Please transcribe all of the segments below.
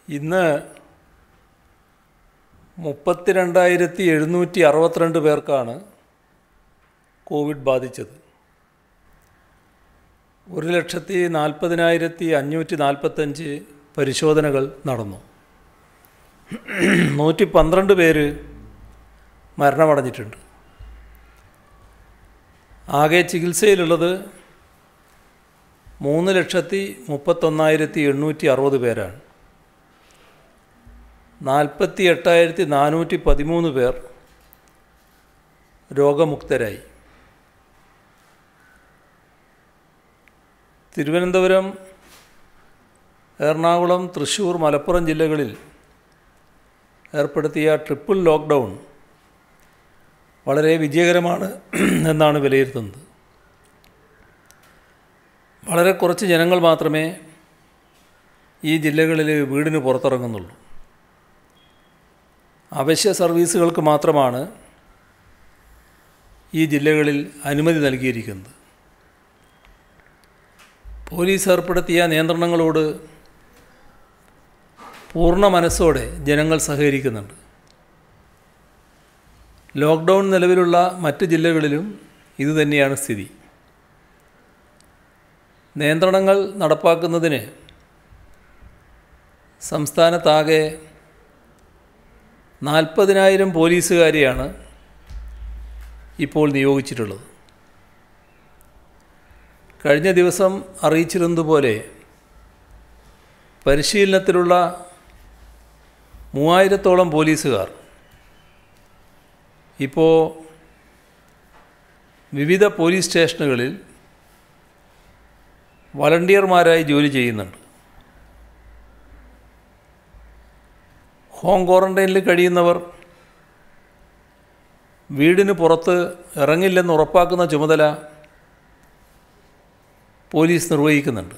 ഇന്ന് മുപ്പത്തിരണ്ടായിരത്തി എഴുന്നൂറ്റി അറുപത്തിരണ്ട് പേർക്കാണ് കോവിഡ് ബാധിച്ചത് ഒരു ലക്ഷത്തി നാൽപ്പതിനായിരത്തി അഞ്ഞൂറ്റി നാൽപ്പത്തഞ്ച് പരിശോധനകൾ നടന്നു നൂറ്റി പന്ത്രണ്ട് പേര് മരണമടഞ്ഞിട്ടുണ്ട് ആകെ ചികിത്സയിലുള്ളത് മൂന്ന് ലക്ഷത്തി മുപ്പത്തൊന്നായിരത്തി എണ്ണൂറ്റി അറുപത് പേരാണ് നാൽപ്പത്തി എട്ടായിരത്തി നാനൂറ്റി പതിമൂന്ന് പേർ രോഗമുക്തരായി തിരുവനന്തപുരം എറണാകുളം തൃശ്ശൂർ മലപ്പുറം ജില്ലകളിൽ ഏർപ്പെടുത്തിയ ട്രിപ്പിൾ ലോക്ക്ഡൗൺ വളരെ വിജയകരമാണ് എന്നാണ് വിലയിരുത്തുന്നത് വളരെ കുറച്ച് ജനങ്ങൾ മാത്രമേ ഈ ജില്ലകളിൽ വീടിന് പുറത്തിറങ്ങുന്നുള്ളൂ അവശ്യ സർവീസുകൾക്ക് മാത്രമാണ് ഈ ജില്ലകളിൽ അനുമതി നൽകിയിരിക്കുന്നത് പോലീസ് ഏർപ്പെടുത്തിയ നിയന്ത്രണങ്ങളോട് പൂർണ്ണ മനസ്സോടെ ജനങ്ങൾ സഹകരിക്കുന്നുണ്ട് ലോക്ക്ഡൗൺ നിലവിലുള്ള മറ്റ് ജില്ലകളിലും ഇതുതന്നെയാണ് സ്ഥിതി നിയന്ത്രണങ്ങൾ നടപ്പാക്കുന്നതിന് സംസ്ഥാനത്താകെ നാൽപ്പതിനായിരം പോലീസുകാരെയാണ് ഇപ്പോൾ നിയോഗിച്ചിട്ടുള്ളത് കഴിഞ്ഞ ദിവസം അറിയിച്ചിരുന്നതുപോലെ പരിശീലനത്തിലുള്ള മൂവായിരത്തോളം പോലീസുകാർ ഇപ്പോൾ വിവിധ പോലീസ് സ്റ്റേഷനുകളിൽ വളണ്ടിയർമാരായി ജോലി ചെയ്യുന്നുണ്ട് ഹോം ക്വാറൻറ്റൈനിൽ കഴിയുന്നവർ വീടിന് പുറത്ത് ഇറങ്ങില്ലെന്ന് ഉറപ്പാക്കുന്ന ചുമതല പോലീസ് നിർവഹിക്കുന്നുണ്ട്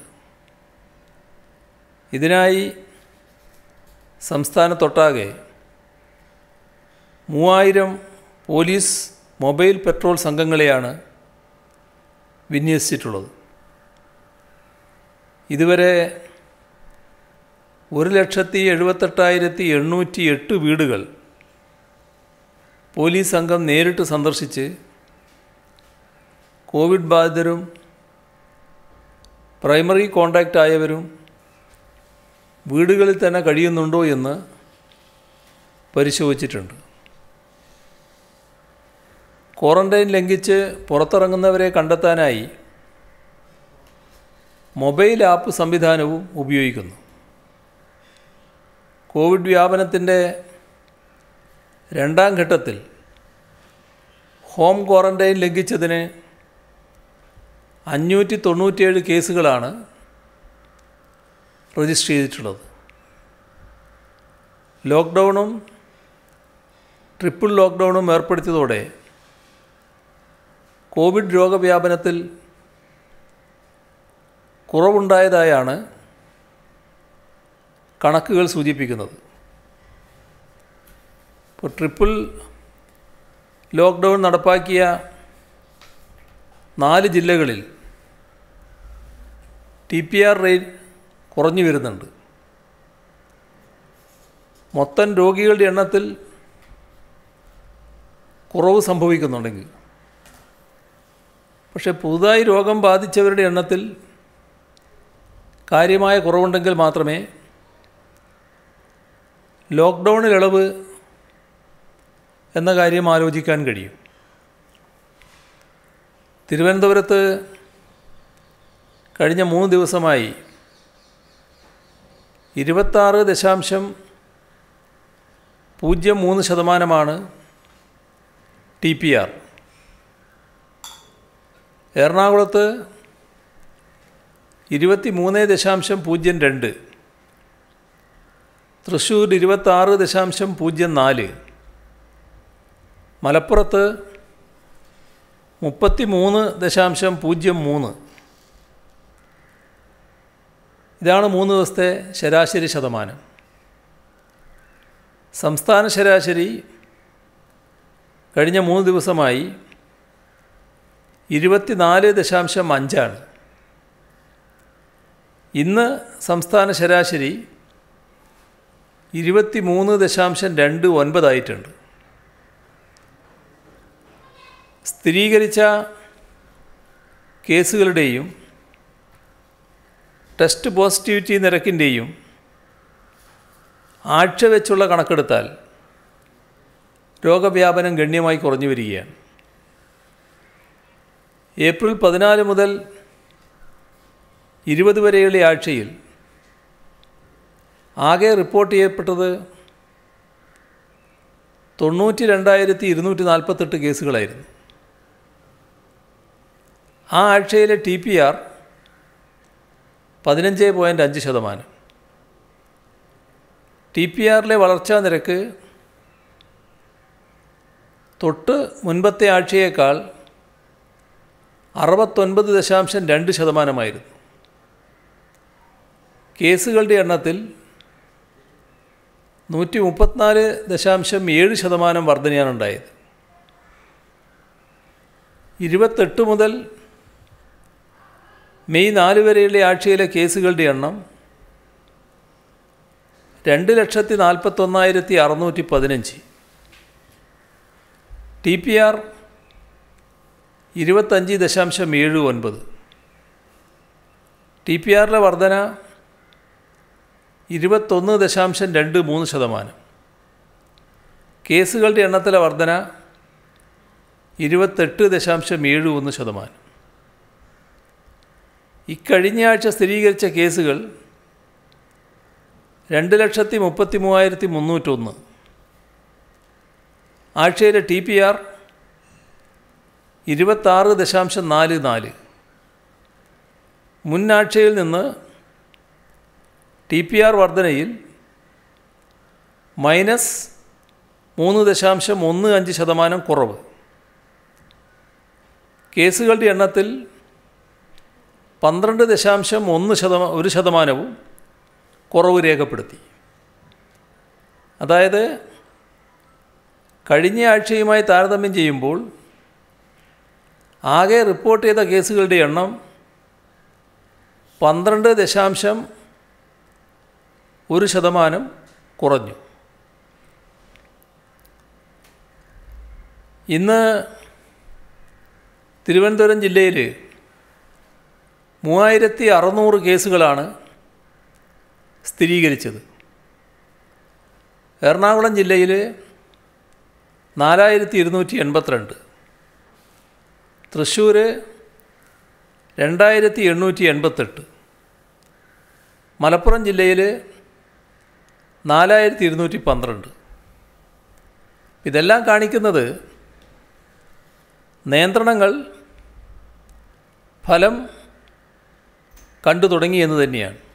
ഇതിനായി സംസ്ഥാനത്തൊട്ടാകെ മൂവായിരം പോലീസ് മൊബൈൽ പെട്രോൾ സംഘങ്ങളെയാണ് വിന്യസിച്ചിട്ടുള്ളത് ഇതുവരെ ഒരു ലക്ഷത്തി എഴുപത്തെട്ടായിരത്തി എണ്ണൂറ്റി എട്ട് വീടുകൾ പോലീസ് സംഘം നേരിട്ട് സന്ദർശിച്ച് കോവിഡ് ബാധിതരും പ്രൈമറി കോണ്ടാക്റ്റ് ആയവരും വീടുകളിൽ തന്നെ കഴിയുന്നുണ്ടോ എന്ന് പരിശോധിച്ചിട്ടുണ്ട് ക്വാറന്റൈൻ ലംഘിച്ച് പുറത്തിറങ്ങുന്നവരെ കണ്ടെത്താനായി മൊബൈൽ ആപ്പ് സംവിധാനവും ഉപയോഗിക്കുന്നു കോവിഡ് വ്യാപനത്തിൻ്റെ രണ്ടാം ഘട്ടത്തിൽ ഹോം ക്വാറന്റൈൻ ലംഘിച്ചതിന് അഞ്ഞൂറ്റി തൊണ്ണൂറ്റിയേഴ് കേസുകളാണ് രജിസ്റ്റർ ചെയ്തിട്ടുള്ളത് ലോക്ക്ഡൗണും ട്രിപ്പിൾ ലോക്ക്ഡൗണും ഏർപ്പെടുത്തിയതോടെ കോവിഡ് രോഗവ്യാപനത്തിൽ കുറവുണ്ടായതായാണ് കണക്കുകൾ സൂചിപ്പിക്കുന്നത് ഇപ്പോൾ ട്രിപ്പിൾ ലോക്ക്ഡൗൺ നടപ്പാക്കിയ നാല് ജില്ലകളിൽ ടി പി ആർ റേറ്റ് കുറഞ്ഞു വരുന്നുണ്ട് മൊത്തം രോഗികളുടെ എണ്ണത്തിൽ കുറവ് സംഭവിക്കുന്നുണ്ടെങ്കിൽ പക്ഷേ പുതുതായി രോഗം ബാധിച്ചവരുടെ എണ്ണത്തിൽ കാര്യമായ കുറവുണ്ടെങ്കിൽ മാത്രമേ ലോക്ക്ഡൗണിൽ ഇളവ് എന്ന കാര്യം ആലോചിക്കാൻ കഴിയും തിരുവനന്തപുരത്ത് കഴിഞ്ഞ മൂന്ന് ദിവസമായി ഇരുപത്താറ് ദശാംശം പൂജ്യം മൂന്ന് ശതമാനമാണ് ടി പി ആർ എറണാകുളത്ത് ഇരുപത്തി മൂന്ന് ദശാംശം പൂജ്യം രണ്ട് തൃശ്ശൂർ ഇരുപത്താറ് ദശാംശം പൂജ്യം നാല് മലപ്പുറത്ത് മുപ്പത്തി മൂന്ന് ദശാംശം പൂജ്യം മൂന്ന് ഇതാണ് മൂന്ന് ദിവസത്തെ ശരാശരി ശതമാനം സംസ്ഥാന ശരാശരി കഴിഞ്ഞ മൂന്ന് ദിവസമായി ഇരുപത്തിനാല് ദശാംശം അഞ്ചാണ് ഇന്ന് സംസ്ഥാന ശരാശരി ഇരുപത്തി മൂന്ന് ദശാംശം രണ്ട് ഒൻപതായിട്ടുണ്ട് സ്ഥിരീകരിച്ച കേസുകളുടെയും ടെസ്റ്റ് പോസിറ്റിവിറ്റി നിരക്കിൻ്റെയും ആഴ്ച വെച്ചുള്ള കണക്കെടുത്താൽ രോഗവ്യാപനം ഗണ്യമായി കുറഞ്ഞു വരികയാണ് ഏപ്രിൽ പതിനാല് മുതൽ ഇരുപത് വരെയുള്ള ആഴ്ചയിൽ ആകെ റിപ്പോർട്ട് ചെയ്യപ്പെട്ടത് തൊണ്ണൂറ്റി രണ്ടായിരത്തി ഇരുന്നൂറ്റി നാൽപ്പത്തെട്ട് കേസുകളായിരുന്നു ആ ആഴ്ചയിലെ ടി പി ആർ പതിനഞ്ച് പോയിൻ്റ് അഞ്ച് ശതമാനം ടി പി ആറിലെ വളർച്ചാ നിരക്ക് തൊട്ട് മുൻപത്തെ ആഴ്ചയേക്കാൾ അറുപത്തൊൻപത് ദശാംശം രണ്ട് ശതമാനമായിരുന്നു കേസുകളുടെ എണ്ണത്തിൽ നൂറ്റി മുപ്പത്തിനാല് ദശാംശം ഏഴ് ശതമാനം വർധനയാണ് ഉണ്ടായത് ഇരുപത്തെട്ട് മുതൽ മെയ് നാല് വരെയുള്ള ആഴ്ചയിലെ കേസുകളുടെ എണ്ണം രണ്ട് ലക്ഷത്തി നാൽപ്പത്തൊന്നായിരത്തി അറുന്നൂറ്റി പതിനഞ്ച് ടി പി ആർ ഇരുപത്തഞ്ച് ദശാംശം ഏഴ് ഒൻപത് ടി പി ആറിലെ വർധന ഇരുപത്തൊന്ന് ദശാംശം രണ്ട് മൂന്ന് ശതമാനം കേസുകളുടെ എണ്ണത്തിലെ വർധന ഇരുപത്തെട്ട് ദശാംശം ഏഴ് ഒന്ന് ശതമാനം ഇക്കഴിഞ്ഞ ആഴ്ച സ്ഥിരീകരിച്ച കേസുകൾ രണ്ട് ലക്ഷത്തി മുപ്പത്തി മൂവായിരത്തി മുന്നൂറ്റൊന്ന് ആഴ്ചയിലെ ടി പി ആർ ഇരുപത്താറ് ദശാംശം നാല് നാല് മുൻ ആഴ്ചയിൽ നിന്ന് ടി പി ആർ വർധനയിൽ മൈനസ് മൂന്ന് ദശാംശം ഒന്ന് അഞ്ച് ശതമാനം കുറവ് കേസുകളുടെ എണ്ണത്തിൽ പന്ത്രണ്ട് ദശാംശം ഒന്ന് ശതമാ ഒരു ശതമാനവും കുറവ് രേഖപ്പെടുത്തി അതായത് കഴിഞ്ഞ ആഴ്ചയുമായി താരതമ്യം ചെയ്യുമ്പോൾ ആകെ റിപ്പോർട്ട് ചെയ്ത കേസുകളുടെ എണ്ണം പന്ത്രണ്ട് ദശാംശം ഒരു ശതമാനം കുറഞ്ഞു ഇന്ന് തിരുവനന്തപുരം ജില്ലയിൽ മൂവായിരത്തി അറുന്നൂറ് കേസുകളാണ് സ്ഥിരീകരിച്ചത് എറണാകുളം ജില്ലയിൽ നാലായിരത്തി ഇരുന്നൂറ്റി എൺപത്തിരണ്ട് തൃശ്ശൂർ രണ്ടായിരത്തി എണ്ണൂറ്റി എൺപത്തെട്ട് മലപ്പുറം ജില്ലയിൽ നാലായിരത്തി ഇരുന്നൂറ്റി പന്ത്രണ്ട് ഇതെല്ലാം കാണിക്കുന്നത് നിയന്ത്രണങ്ങൾ ഫലം കണ്ടു തുടങ്ങി എന്ന് തന്നെയാണ്